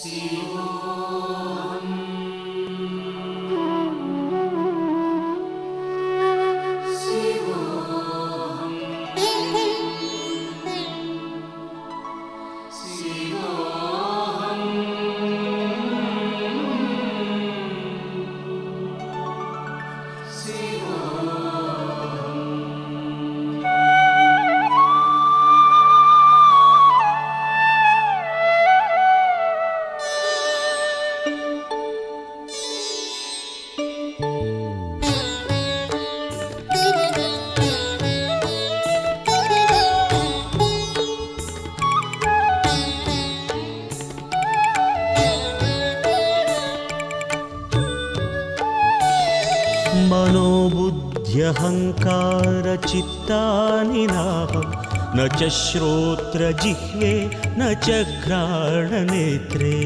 मनोबुद्ध्यहङ्कारचित्तानि नाहं न च श्रोत्रजिह्वे न च घ्राणनेत्रे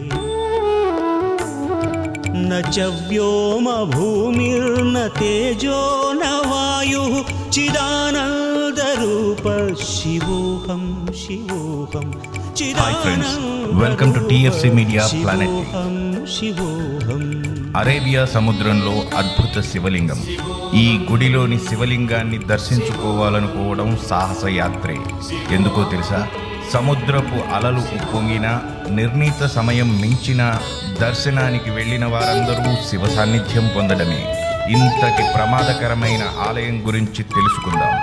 न च व्योमभूमिर्न तेजो न वायुः चिदानन्दरूप शिवोऽहं शिवोऽहं Hi friends, welcome to TFC Media Planet. शिवोऽहं शिवोऽहं అరేబియా సముద్రంలో అద్భుత శివలింగం ఈ గుడిలోని శివలింగాన్ని దర్శించుకోవాలనుకోవడం సాహస యాత్రే ఎందుకో తెలుసా సముద్రపు అలలు ఉప్పొంగిన నిర్ణీత సమయం మించిన దర్శనానికి వెళ్ళిన వారందరూ శివ సాన్నిధ్యం పొందడమే ఇంతటి ప్రమాదకరమైన ఆలయం గురించి తెలుసుకుందాం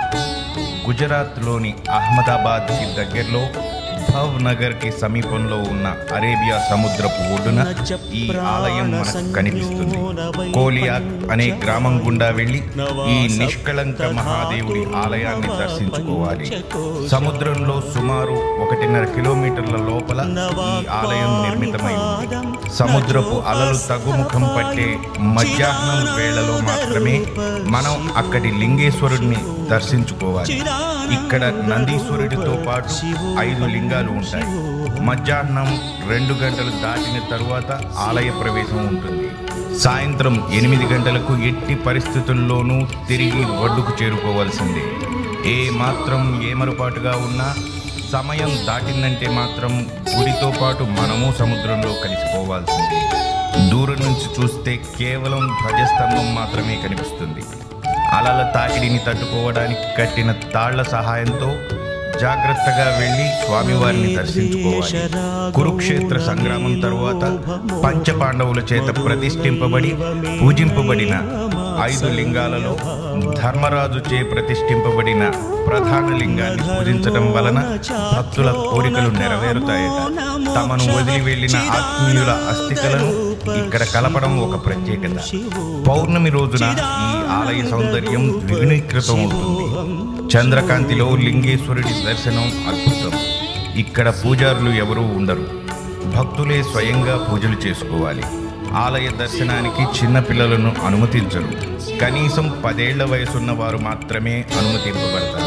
గుజరాత్లోని అహ్మదాబాద్కి దగ్గరలో భవ్ నగర్కి సమీపంలో ఉన్న అరేబియా సముద్రపు ఒడ్డున ఈ ఆలయం మనకు కనిపిస్తుంది కోలియాక్ అనే గ్రామం గుండా వెళ్ళి ఈ నిష్కళంక మహాదేవుడి ఆలయాన్ని దర్శించుకోవాలి సముద్రంలో సుమారు ఒకటిన్నర కిలోమీటర్ల లోపల ఈ ఆలయం నిర్మితమై ఉంది సముద్రపు అలలు తగ్గుముఖం పట్టే మధ్యాహ్నం వేళలో మాత్రమే మనం అక్కడి లింగేశ్వరుడిని దర్శించుకోవాలి ఇక్కడ నందీశ్వరుడితో పాటు ఐదు లింగాలు ఉంటాయి మధ్యాహ్నం రెండు గంటలు దాటిన తరువాత ఆలయ ప్రవేశం ఉంటుంది సాయంత్రం ఎనిమిది గంటలకు ఎట్టి పరిస్థితుల్లోనూ తిరిగి ఒడ్డుకు చేరుకోవాల్సిందే ఏ మాత్రం ఏమరుపాటుగా ఉన్నా సమయం దాటిందంటే మాత్రం గుడితో పాటు మనము సముద్రంలో కలిసిపోవాల్సిందే దూరం నుంచి చూస్తే కేవలం ధ్వజస్తంభం మాత్రమే కనిపిస్తుంది అలల తాకిడిని తట్టుకోవడానికి కట్టిన తాళ్ల సహాయంతో జాగ్రత్తగా వెళ్ళి స్వామివారిని దర్శించుకోవాలి కురుక్షేత్ర సంగ్రామం తరువాత పంచపాండవుల చేత ప్రతిష్ఠింపబడి పూజింపబడిన ఐదు లింగాలలో ధర్మరాజు చే ప్రతిష్ఠింపబడిన ప్రధాన లింగాన్ని పూజించడం వలన భక్తుల కోరికలు నెరవేరుతాయట తమను వదిలి వెళ్ళిన ఆత్మీయుల అస్థికలను ఇక్కడ కలపడం ఒక ప్రత్యేకత పౌర్ణమి రోజున ఈ ఆలయ సౌందర్యం ద్విగుణీకృతం అవుతుంది చంద్రకాంతిలో లింగేశ్వరుడి దర్శనం అద్భుతం ఇక్కడ పూజారులు ఎవరూ ఉండరు భక్తులే స్వయంగా పూజలు చేసుకోవాలి ఆలయ దర్శనానికి చిన్న పిల్లలను అనుమతించరు కనీసం పదేళ్ల వయసున్న వారు మాత్రమే అనుమతింపబడతారు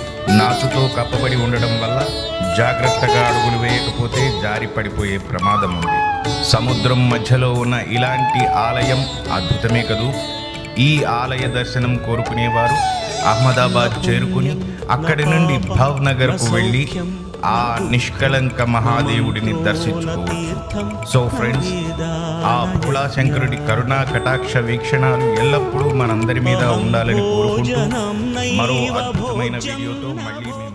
నాచుతో కప్పబడి ఉండడం వల్ల జాగ్రత్తగా అడుగులు వేయకపోతే జారి పడిపోయే ప్రమాదం ఉంది సముద్రం మధ్యలో ఉన్న ఇలాంటి ఆలయం అద్భుతమే కదూ ఈ ఆలయ దర్శనం కోరుకునేవారు అహ్మదాబాద్ చేరుకుని అక్కడి నుండి భావ్ నగర్కు వెళ్ళి ఆ నిష్కళంక మహాదేవుడిని దర్శించుకోవచ్చు సో ఫ్రెండ్స్ ఆ భోళాశంకరుడి కరుణా కటాక్ష వీక్షణాలు ఎల్లప్పుడూ మనందరి మీద ఉండాలని కోరుకుంటూ మరో అద్భుతమైన వీడియోతో మళ్ళీ మీ